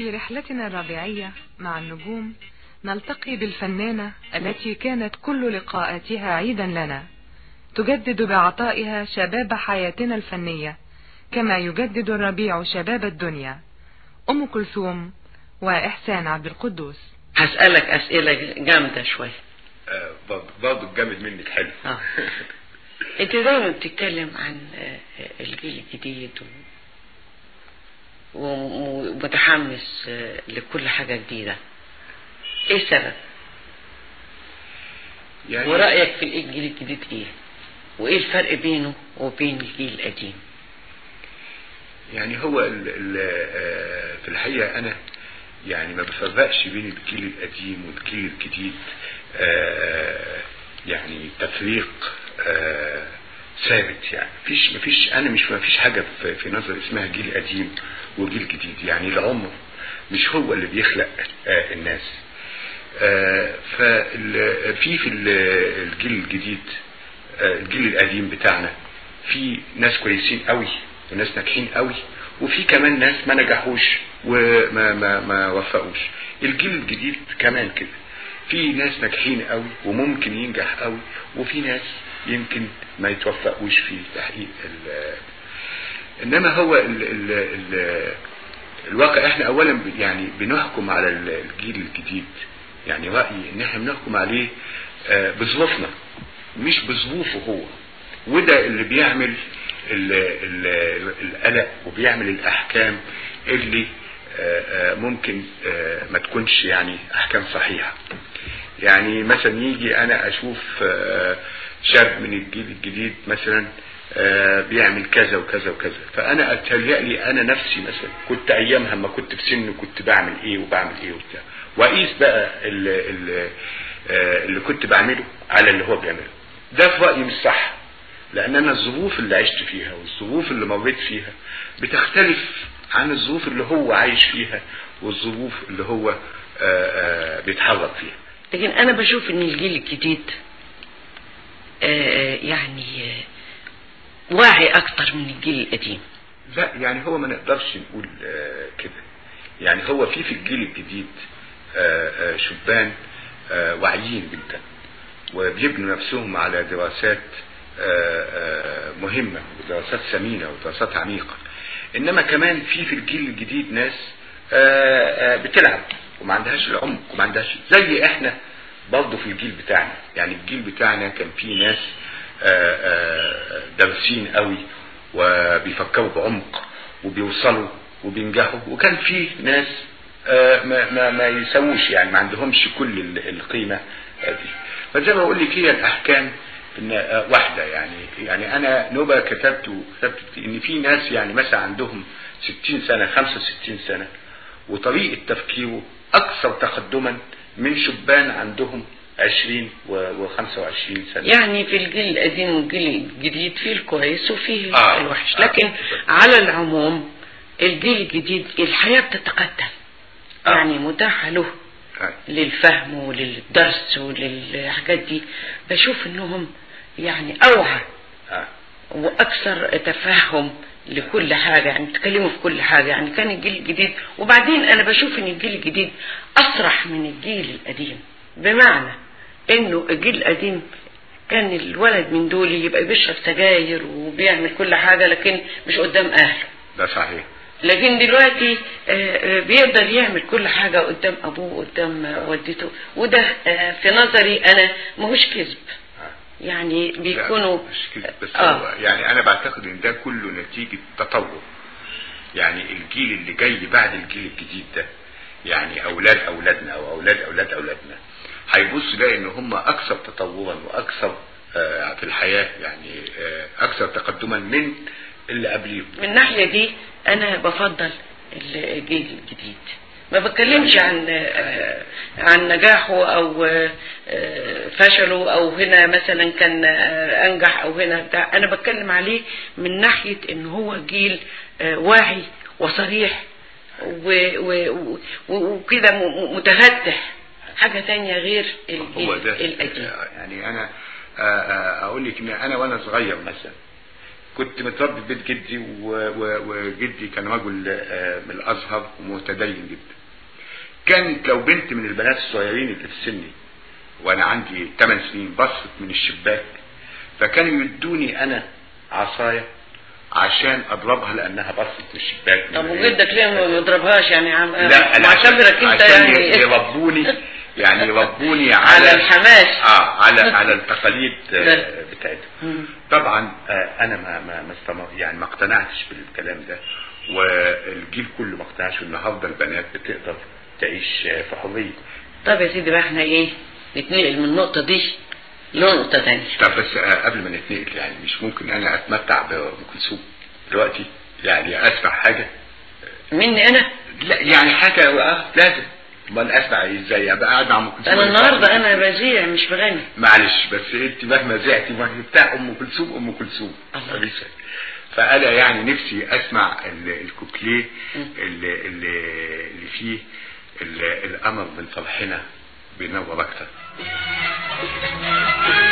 في رحلتنا الربيعية مع النجوم نلتقي بالفنانة التي كانت كل لقاءاتها عيدا لنا تجدد بعطائها شباب حياتنا الفنية كما يجدد الربيع شباب الدنيا أم كلثوم وإحسان عبد القدوس هسألك أسئلة جامدة شوية آه، برضه برضه الجامد منك حلو آه. انت دايما بتتكلم عن آه، الجيل الجديد و... و- ومتحمس آه، لكل حاجة جديدة ايه السبب يعني ورأيك في الجيل الجديد ايه وايه الفرق بينه وبين الجيل القديم يعني هو ال ال آه، في الحقيقة أنا يعني ما بفرقش بين الجيل القديم والجيل الجديد آه، يعني تفريق آه، ثابت يعني مفيش مفيش أنا مش مفيش حاجة في, في نظر اسمها جيل قديم وجيل جديد يعني العمر مش هو اللي بيخلق آه، الناس ففي في ال- الجيل الجديد آه، الجيل القديم بتاعنا في ناس كويسين قوي وناس ناجحين قوي وفي كمان ناس ما نجحوش وما ما ما وفقوش الجيل الجديد كمان كده في ناس ناجحين قوي وممكن ينجح قوي وفي ناس يمكن ما يتوفقوش في تحقيق ال- انما هو ال ال ال الواقع احنا اولا ب- يعني بنحكم على ال- الجيل الجديد يعني رأيي ان احنا بنحكم عليه آه، بظروفنا مش بظروفه هو وده اللي بيعمل ال- ال- القلق وبيعمل الاحكام اللي آه، آه، ممكن آه، ما تكونش يعني احكام صحيحه يعني مثلا يجي انا اشوف آه، شاب من الجيل الجديد مثلا آه، بيعمل كذا وكذا وكذا فانا اتهيألي انا نفسي مثلا كنت ايامها ما كنت في سن كنت بعمل ايه وبعمل ايه وبتاع واقيس بقى ال- ال- آه، اللي كنت بعمله على اللي هو بيعمله ده في رايي مش صح لان انا الظروف اللي عشت فيها والظروف اللي مريت فيها بتختلف عن الظروف اللي هو عايش فيها والظروف اللي هو آه، آه، بيتحرك فيها لكن انا بشوف ان الجيل الجديد آه، يعني آه، واعي اكتر من الجيل القديم لا يعني هو ما نقدرش نقول آه، كده يعني هو في في الجيل الجديد آه، آه، شبان آه، واعيين جدا وبيبنوا نفسهم على دراسات آه، آه، مهمة ودراسات ثمينة ودراسات عميقة إنما كمان في في الجيل الجديد ناس آه، آه، بتلعب وما عندهاش العمق وما عندهاش زي احنا برضه في الجيل بتاعنا يعني الجيل بتاعنا كان فيه ناس آه، آه، دارسين قوي وبيفكروا بعمق وبيوصلوا وبينجحوا وكان في ناس آه، ما, ما, ما يسووش يعني ما عندهمش كل ال- القيمة آه، دي فزي ما بقول لك هي الأحكام إن آه، واحدة يعني يعني أنا نوبة كتبت كتبت إن في ناس يعني مثلا عندهم 60 سنة 65 سنة وطريقة تفكيره أكثر تقدما من شبان عندهم 20 و 25 سنة يعني في الجيل القديم والجيل الجديد فيه الكويس وفيه آه. الوحش آه. لكن على العموم الجيل الجديد الحياة بتتقدم آه. يعني متاحة له آه. للفهم وللدرس وللحاجات دي بشوف انهم يعني اوعى آه. واكثر تفهم لكل حاجة يعني بيتكلموا في كل حاجة يعني كان الجيل الجديد وبعدين انا بشوف ان الجيل الجديد اسرح من الجيل القديم بمعنى انه الجيل القديم كان الولد من دول يبقى بيشرب سجاير وبيعمل كل حاجة لكن مش قدام اهله ده صحيح لكن دلوقتي آه، آه، بيقدر يعمل كل حاجة قدام أبوه قدام آه، والدته وده آه، في نظري أنا ماهوش كذب آه. يعني لا، بيكونوا مش كده بس آه. هو يعني انا بعتقد ان ده كله نتيجة تطور يعني الجيل اللي جاي بعد الجيل الجديد ده يعني اولاد اولادنا او اولاد اولاد اولادنا هيبص يلاقي ان هم اكثر تطورا واكثر آه، في الحياة يعني آه، اكثر تقدما من اللي قبليهم من الناحية دي أنا بفضل الجيل الجديد ما بتكلمش عن آه، عن نجاحه أو آه، آه، فشله أو هنا مثلا كان آه، أنجح أو هنا بتاع أنا بتكلم عليه من ناحية إن هو جيل آه، واعي وصريح و- و- و- وكده م- م- متفتح حاجة تانية غير هو الجيل ده القديم يعني انا آه، آه، اقول لك ان انا وانا صغير مثلا كنت متربي في بيت جدي و- و- وجدي كان رجل آه، من الازهر ومتدين جدا كانت لو بنت من البنات الصغيرين اللي في سني وانا عندي 8 سنين بصت من الشباك فكانوا يدوني انا عصايه عشان اضربها لانها بصت من الشباك طب من وجدك ليه ما بيضربهاش يعني عم لا انا عشان, معتبرك انت عشان يعني يربوني يعني يربوني على على الحماس اه على على التقاليد آه، ده. بتاعتهم مم. طبعا آه، انا ما ما ما استمر يعني ما اقتنعتش بالكلام ده والجيل كله ما اقتنعش النهارده البنات بتقدر تعيش آه، في حريه طب يا سيدي بقى احنا ايه نتنقل من النقطة دي لنقطة تانية طب بس آه، قبل ما نتنقل يعني مش ممكن انا اتمتع بام كلثوم دلوقتي يعني اسمع حاجه مني انا لا يعني حاجه اه لازم ما انا اسمع ازاي ابقى قاعد مع ام كلثوم انا النهاردة انا بذيع مش بغني معلش بس انت مهما زعتي ما هي بتاع ام كلثوم ام كلثوم الله. مفيش شك. فانا يعني نفسي اسمع ال- الكوبليه مم. اللي, اللي, اللي فيه ال- القمر من صبحنا بينور اكتر